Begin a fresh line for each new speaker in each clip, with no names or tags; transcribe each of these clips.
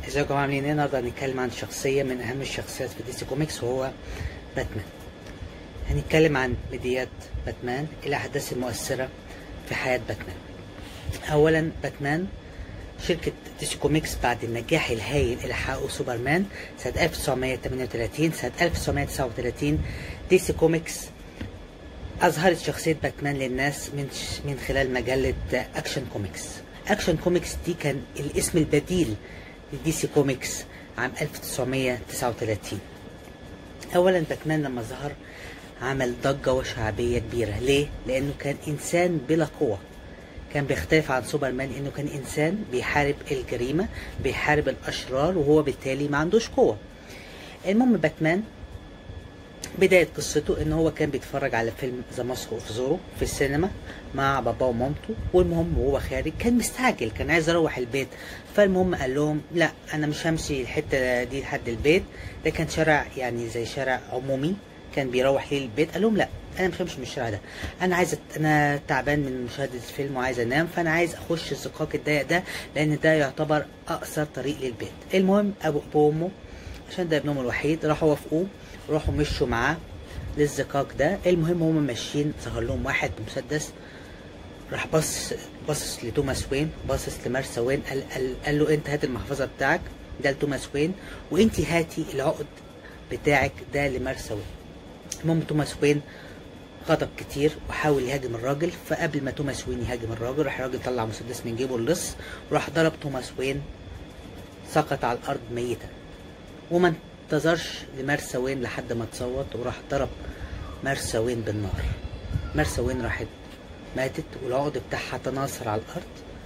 ازيكم يا جماعه عاملين ايه النهارده هنتكلم عن شخصيه من اهم الشخصيات في دي سي كوميكس وهو باتمان هنتكلم عن بدايات باتمان الاحداث المؤثره في حياه باتمان اولا باتمان شركة دي سي كوميكس بعد النجاح الهائل اللي حققه سوبرمان سنة 1938 سنة 1939 دي سي كوميكس أظهرت شخصية باتمان للناس من من خلال مجلة أكشن كوميكس أكشن كوميكس دي كان الاسم البديل لدي سي كوميكس عام 1939 أولا باتمان لما ظهر عمل ضجة وشعبية كبيرة ليه؟ لأنه كان إنسان بلا قوة كان بيختلف عن سوبرمان انه كان انسان بيحارب الجريمة بيحارب الاشرار وهو بالتالي ما عندوش قوة المهم باتمان بداية قصته ان هو كان بيتفرج على فيلم ذا ماسك اوف زورو في السينما مع باباه ومامته والمهم وهو خارج كان مستعجل كان عايز يروح البيت فالمهم قال لهم لا انا مش همشي الحتة دي لحد البيت ده كان شارع يعني زي شارع عمومي كان بيروح ليه البيت قال لهم لا انا مش همشي من الشارع ده انا عايز أت... انا تعبان من مشاهده الفيلم وعايز انام فانا عايز اخش الزقاق الضيق ده لان ده يعتبر اقصر طريق للبيت المهم ابو ابو وامه عشان ده ابنهم الوحيد راحوا وافقوه راحوا مشوا معاه للزقاق ده المهم هما ماشيين ظهر لهم واحد بمسدس راح بص بصص لتوماس وين باصص لمارسا وين قال, قال, قال له انت هات المحفظه بتاعك ده لتوماس وين وانت هاتي العقد بتاعك ده لمارسا وين المهم توماس وين غضب كتير وحاول يهاجم الراجل فقبل ما توماس وين يهاجم الراجل راح الراجل طلع مسدس من جيبه اللص وراح ضرب توماس وين سقط على الارض ميتا وما انتظرش لمارسا وين لحد ما تصوت وراح ضرب مارسا وين بالنار مارسا وين راحت ماتت والعقد بتاعها تناثر على الارض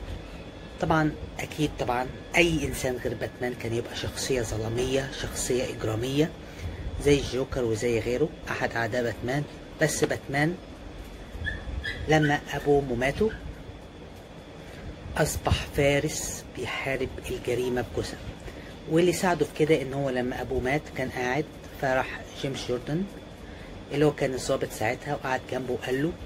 طبعا اكيد طبعا اي انسان غير باتمان كان يبقى شخصيه ظلاميه شخصيه اجراميه زي الجوكر وزي غيره احد اعداء باتمان بس باتمان لما ابوه وامه ماتوا اصبح فارس بيحارب الجريمه بجثث واللي ساعده في كده ان هو لما ابوه مات كان قاعد فراح جيمس جوردن اللي هو كان الظابط ساعتها وقعد جنبه وقال له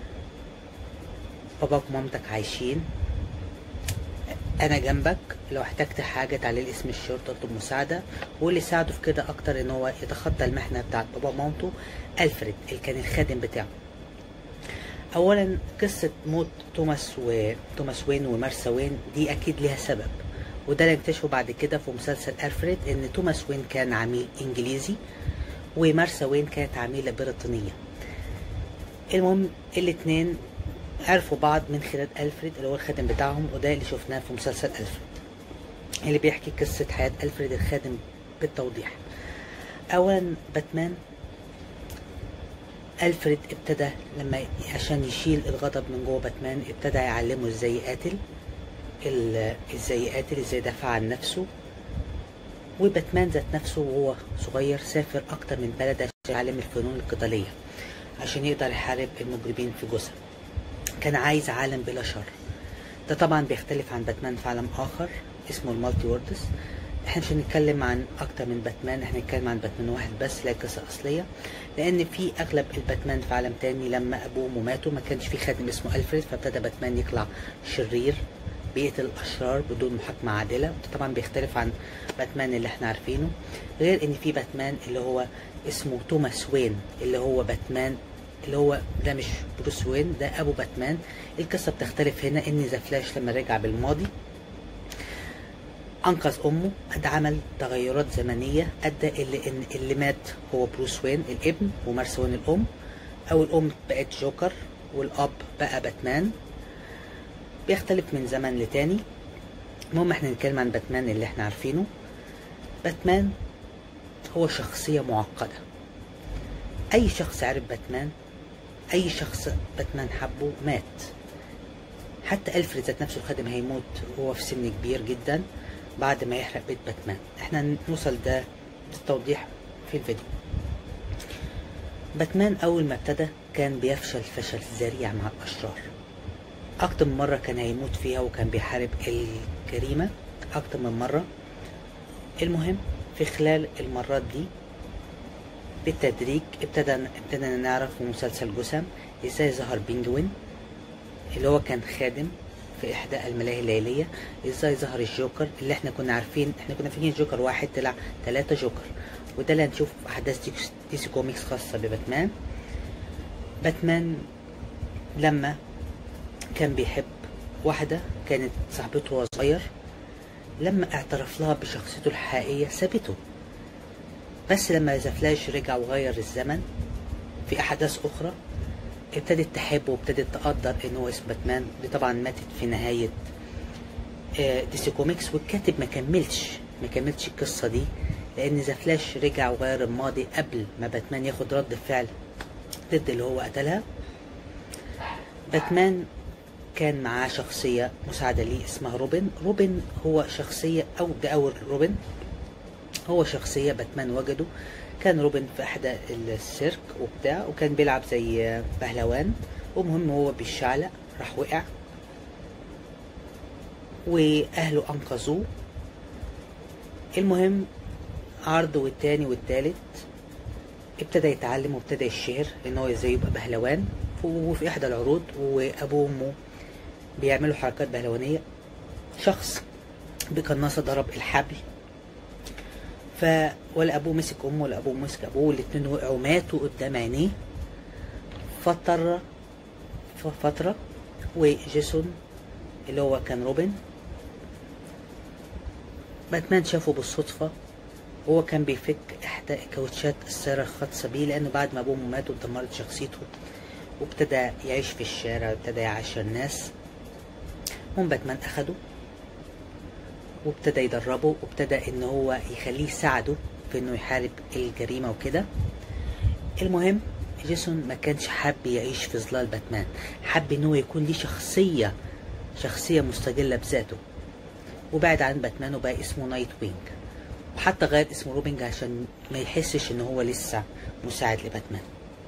باباك ومامتك عايشين انا جنبك لو احتجت حاجه تعالي لي اسم الشرطه اطلب مساعده واللي ساعده في كده اكتر ان هو يتخطى المحنه بتاعت بابا ومامته الفريد اللي كان الخادم بتاعه اولا قصه موت توماس وتوماس وين ومارسا وين دي اكيد ليها سبب وده اللي اكتشفه بعد كده في مسلسل الفريد ان توماس وين كان عميل انجليزي ومارسا وين كانت عميله بريطانيه المهم الاتنين عرفوا بعض من خلال ألفريد اللي هو الخادم بتاعهم وده اللي شفناه في مسلسل ألفريد اللي بيحكي قصة حياة ألفريد الخادم بالتوضيح أولا باتمان ألفريد ابتدى لما عشان يشيل الغضب من جوه باتمان ابتدى يعلمه ازاي يقاتل ازاي يقاتل ازاي يدافع عن نفسه وباتمان ذات نفسه وهو صغير سافر أكتر من بلد عشان يتعلم الفنون القتالية عشان يقدر يحارب المجرمين في جثث كان عايز عالم بلا شر ده طبعا بيختلف عن باتمان في عالم اخر اسمه المالتي ووردس احنا مش هنتكلم عن اكتر من باتمان احنا هنتكلم عن باتمان واحد بس لا قصه اصليه لان في اغلب الباتمان في عالم تاني لما ابوه وامه ماتوا ما كانش في خادم اسمه الفريد فابتدى باتمان يطلع شرير بيقتل الاشرار بدون محاكمه عادله وده طبعا بيختلف عن باتمان اللي احنا عارفينه غير ان في باتمان اللي هو اسمه توماس وين اللي هو باتمان اللي هو ده مش بروس وين ده ابو باتمان القصه بتختلف هنا ان ذا فلاش لما رجع بالماضي انقذ امه ده عمل تغيرات زمنيه ادى اللي ان اللي مات هو بروس وين الابن ومارسا وين الام او الام بقت جوكر والاب بقى باتمان بيختلف من زمن لتاني المهم احنا نتكلم عن باتمان اللي احنا عارفينه باتمان هو شخصيه معقده اي شخص عرف باتمان اي شخص باتمان حبه مات حتى الفريد ذات نفسه الخادم هيموت وهو في سن كبير جدا بعد ما يحرق بيت باتمان احنا نوصل ده بالتوضيح في الفيديو باتمان اول ما ابتدى كان بيفشل فشل ذريع مع الاشرار اكتر من مره كان هيموت فيها وكان بيحارب الجريمه اكتر من مره المهم في خلال المرات دي بالتدريج ابتدى ابتدينا نعرف في مسلسل جسم ازاي ظهر بينجوين اللي هو كان خادم في إحدى الملاهي الليلية إزاي ظهر الجوكر اللي إحنا كنا عارفين إحنا كنا فاكرين جوكر واحد طلع ثلاثة جوكر وده اللي هنشوف أحداث دي, دي سي كوميكس خاصة بباتمان باتمان لما كان بيحب واحدة كانت صاحبته وهو صغير لما اعترف لها بشخصيته الحقيقية سابته بس لما ذا فلاش رجع وغير الزمن في أحداث أخرى ابتدت تحبه وابتدت تقدر ان هو اسم باتمان دي طبعا ماتت في نهاية دي سي كوميكس والكاتب ما كملش ما كملش القصة دي لان ذا فلاش رجع وغير الماضي قبل ما باتمان ياخد رد فعل ضد اللي هو قتلها باتمان كان معاه شخصية مساعدة ليه اسمها روبن روبن هو شخصية أو ده أول روبن هو شخصية باتمان وجده كان روبن في احدى السيرك وبتاع وكان بيلعب زي بهلوان ومهم هو بالشعلق راح وقع واهله انقذوه المهم عرض والتاني والتالت ابتدى يتعلم وابتدى يشهر ان هو ازاي يبقى بهلوان وفي احدى العروض وابوه وامه بيعملوا حركات بهلوانيه شخص بقناصه ضرب الحبل ف ولا ابوه مسك امه ولا ابوه مسك ابوه والاتنين وقعوا ماتوا قدام عينيه فاضطر فترة وجيسون اللي هو كان روبن باتمان شافه بالصدفة وهو كان بيفك احدى كاوتشات السيارة الخاصة بيه لانه بعد ما ابوه مات ودمرت شخصيته وابتدى يعيش في الشارع وابتدى يعاشر الناس هم باتمان اخده وابتدى يدربه وابتدى ان هو يخليه يساعده في انه يحارب الجريمه وكده المهم جيسون ما كانش حاب يعيش في ظلال باتمان حب ان هو يكون ليه شخصيه شخصيه مستقله بذاته وبعد عن باتمان وبقى اسمه نايت وينج وحتى غير اسمه روبنج عشان ما يحسش ان هو لسه مساعد لباتمان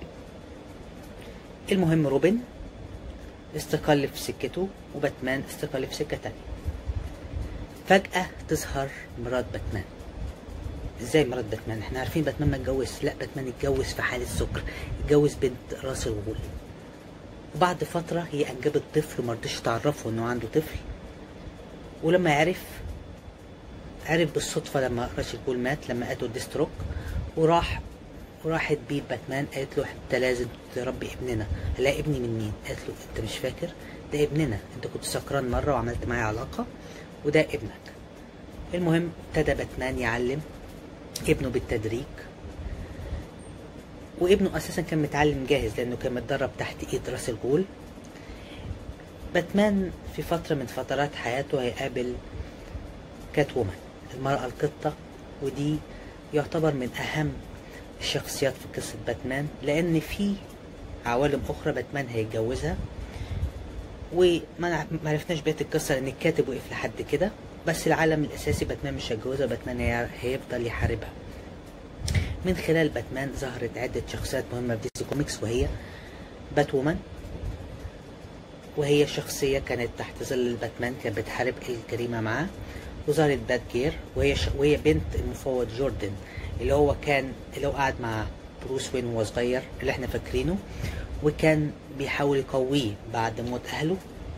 المهم روبن استقل في سكته وباتمان استقل في سكه تانية فجأة تظهر مرات باتمان ازاي مرات باتمان احنا عارفين باتمان ما اتجوز لا باتمان اتجوز في حالة سكر اتجوز بنت راس الغول وبعد فترة هي انجبت طفل مرضيش تعرفه انه عنده طفل ولما عرف عرف بالصدفة لما راس الغول مات لما قتلوا ديستروك وراح وراحت بيه باتمان قالت له انت لازم تربي ابننا لا ابني من مين قالت له انت مش فاكر ده ابننا انت كنت سكران مرة وعملت معايا علاقة وده ابنك المهم ابتدى باتمان يعلم ابنه بالتدريج وابنه اساسا كان متعلم جاهز لانه كان متدرب تحت ايد راس الغول باتمان في فترة من فترات حياته هيقابل كات وومن المرأة القطة ودي يعتبر من أهم الشخصيات في قصة باتمان لأن في عوالم أخرى باتمان هيتجوزها وما عرفناش بقيه القصه لان الكاتب وقف لحد كده بس العالم الاساسي باتمان مش هيتجوزها باتمان هيفضل يحاربها من خلال باتمان ظهرت عدة شخصيات مهمة في ديسي كوميكس وهي بات وومن وهي شخصية كانت تحت ظل باتمان كانت بتحارب الجريمة معاه وظهرت بات جير وهي ش... وهي بنت المفوض جوردن اللي هو كان اللي هو قاعد مع بروس وين وهو صغير اللي احنا فاكرينه وكان بيحاول يقويه بعد موت أهله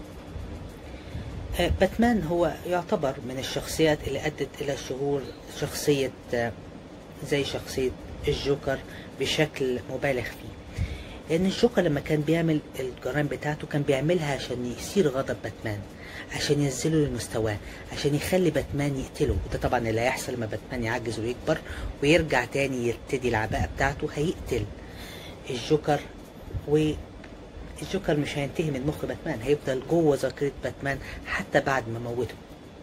باتمان هو يعتبر من الشخصيات اللي أدت إلى ظهور شخصية زي شخصية الجوكر بشكل مبالغ فيه لأن الجوكر لما كان بيعمل الجرائم بتاعته كان بيعملها عشان يثير غضب باتمان عشان ينزله لمستواه عشان يخلي باتمان يقتله وده طبعا اللي هيحصل لما باتمان يعجز ويكبر ويرجع تاني يرتدي العباءة بتاعته هيقتل الجوكر والجوكر مش هينتهي من مخ باتمان هيفضل جوه ذاكرة باتمان حتى بعد ما موته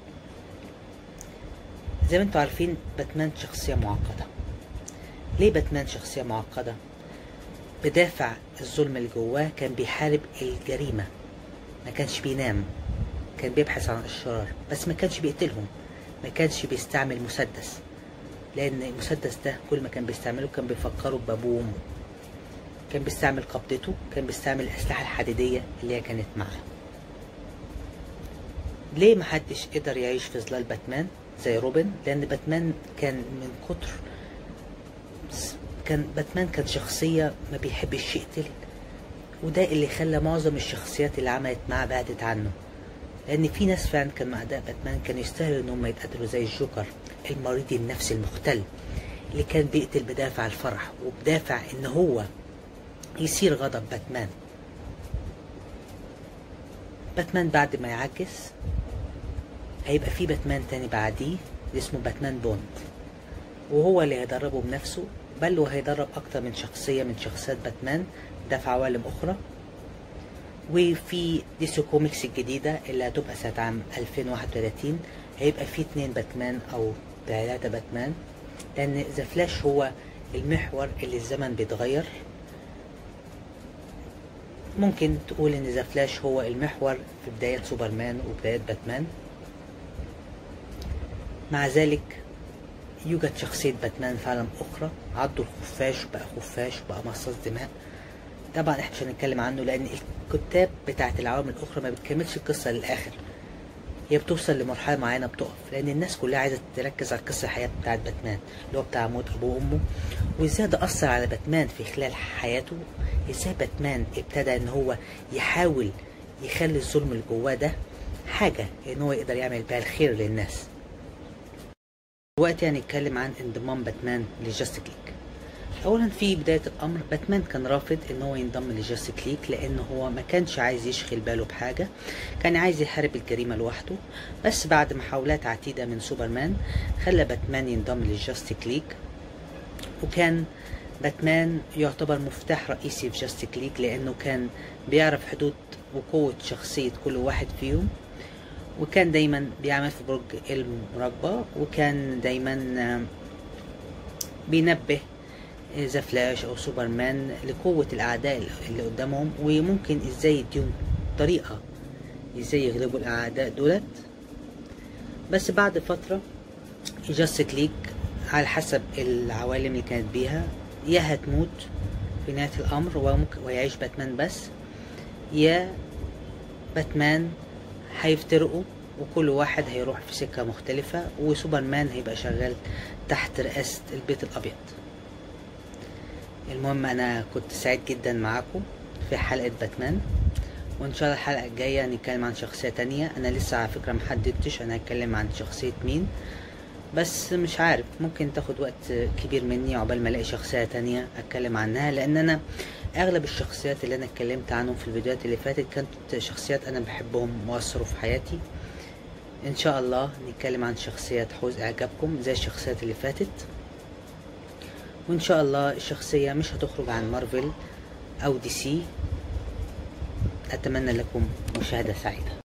زي ما انتم عارفين باتمان شخصية معقدة ليه باتمان شخصية معقدة بدافع الظلم اللي جواه كان بيحارب الجريمة ما كانش بينام كان بيبحث عن الأشرار بس ما كانش بيقتلهم ما كانش بيستعمل مسدس لأن المسدس ده كل ما كان بيستعمله كان بيفكره بأبوه وأمه كان بيستعمل قبضته كان بيستعمل الأسلحة الحديدية اللي هي كانت معاه ليه محدش قدر يعيش في ظلال باتمان زي روبن لأن باتمان كان من كتر كان باتمان كان شخصية ما بيحبش يقتل وده اللي خلى معظم الشخصيات اللي عملت معاه بعدت عنه لان في ناس فعلا كانوا اعداء باتمان كانوا يستاهلوا ان هم يتقتلوا زي الجوكر المريض النفسي المختل اللي كان بيقتل بدافع الفرح وبدافع ان هو يثير غضب باتمان باتمان بعد ما يعجز هيبقى في باتمان تاني بعديه اسمه باتمان بوند وهو اللي هيدربه بنفسه بل وهيدرب أكتر من شخصية من شخصيات باتمان ده في عوالم أخرى وفي ديسو كوميكس الجديدة اللي هتبقى سنة عام 2031 هيبقى في اتنين باتمان أو تلاتة باتمان لأن ذا فلاش هو المحور اللي الزمن بيتغير ممكن تقول ان ذا فلاش هو المحور في بداية سوبرمان وبداية باتمان مع ذلك يوجد شخصية باتمان في عالم أخرى عضوا الخفاش بقى خفاش بقى مصاص دماء طبعا احنا مش هنتكلم عنه لأن الكتاب بتاعت العوالم الأخرى ما بتكملش القصة للآخر هي بتوصل لمرحلة معينة بتقف لأن الناس كلها عايزة تركز على قصة الحياة بتاعت باتمان اللي هو بتاع موت أبوه وأمه وإزاي ده أثر على باتمان في خلال حياته إزاي باتمان ابتدى إن هو يحاول يخلي الظلم اللي جواه ده حاجة إن هو يقدر يعمل بيها الخير للناس دلوقتي هنتكلم عن انضمام باتمان لجاستيك ليج اولا في بداية الامر باتمان كان رافض ان هو ينضم لجاستيك ليج لان هو ما كانش عايز يشغل باله بحاجة كان عايز يحارب الجريمة لوحده بس بعد محاولات عتيدة من سوبرمان خلى باتمان ينضم لجاستيك ليج وكان باتمان يعتبر مفتاح رئيسي في جاستيك ليج لانه كان بيعرف حدود وقوة شخصية كل واحد فيهم وكان دايما بيعمل في برج المراقبة وكان دايما بينبه ذا فلاش او سوبرمان لقوة الاعداء اللي قدامهم وممكن ازاي يديهم طريقة ازاي يغلبوا الاعداء دولت بس بعد فترة جاستيك ليج على حسب العوالم اللي كانت بيها يا هتموت في نهاية الأمر وممكن ويعيش باتمان بس يا باتمان هيفترقوا وكل واحد هيروح في سكة مختلفة وسوبرمان هيبقى شغال تحت رئاسة البيت الأبيض المهم أنا كنت سعيد جدا معاكم في حلقة باتمان وإن شاء الله الحلقة الجاية هنتكلم عن شخصية تانية أنا لسه على فكرة محددتش أنا هتكلم عن شخصية مين بس مش عارف ممكن تاخد وقت كبير مني عقبال ما الاقي شخصية تانية اتكلم عنها لان انا اغلب الشخصيات اللي انا اتكلمت عنهم في الفيديوهات اللي فاتت كانت شخصيات انا بحبهم واثروا في حياتي ان شاء الله نتكلم عن شخصية تحوز اعجابكم زي الشخصيات اللي فاتت وان شاء الله الشخصية مش هتخرج عن مارفل او دي سي اتمنى لكم مشاهدة سعيدة